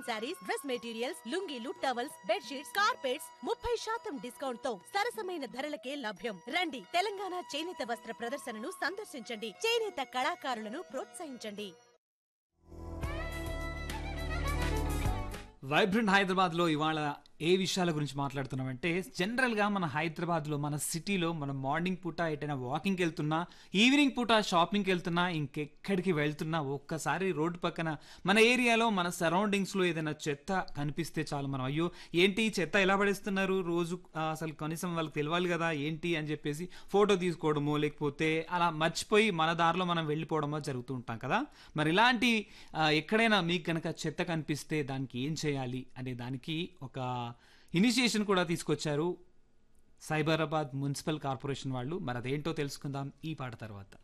cotton sarees dress materials లుంగీలు towels bedsheets carpets ముప్పై శాతం డిస్కౌంట్ తో సరసమైన ధరలకే లభ్యం రండి తెలంగాణ చేనేత వస్త్ర ప్రదర్శనను సందర్శించండి చేనేత కళాకారులను ప్రోత్సహించండి వైబ్రెంట్ హైదరాబాద్లో ఇవాళ ఏ విషయాల గురించి మాట్లాడుతున్నామంటే జనరల్గా మన హైదరాబాద్లో మన సిటీలో మనం మార్నింగ్ పూట ఎటైనా వాకింగ్కి వెళ్తున్నా ఈవినింగ్ పూట షాపింగ్కి వెళ్తున్నా ఇంకెక్కడికి వెళ్తున్నా ఒక్కసారి రోడ్డు పక్కన మన ఏరియాలో మన సరౌండింగ్స్లో ఏదైనా చెత్త కనిపిస్తే చాలు మనం అయ్యో ఏంటి ఈ చెత్త ఎలా పడేస్తున్నారు రోజు ఆ, అసలు కనీసం వాళ్ళకి తెలియాలి కదా ఏంటి అని చెప్పేసి ఫోటో తీసుకోవడమో లేకపోతే అలా మర్చిపోయి మన దారిలో మనం వెళ్ళిపోవడమో జరుగుతూ ఉంటాం కదా మరి ఇలాంటి ఆ, ఎక్కడైనా మీకు కనుక చెత్త కనిపిస్తే దానికి ఏం చేయాలి అనే దానికి ఒక ఇనిషియేషన్ కూడా తీసుకొచ్చారు సైబరాబాద్ మున్సిపల్ కార్పొరేషన్ వాళ్ళు మరి అదేంటో తెలుసుకుందాం ఈ పాట తర్వాత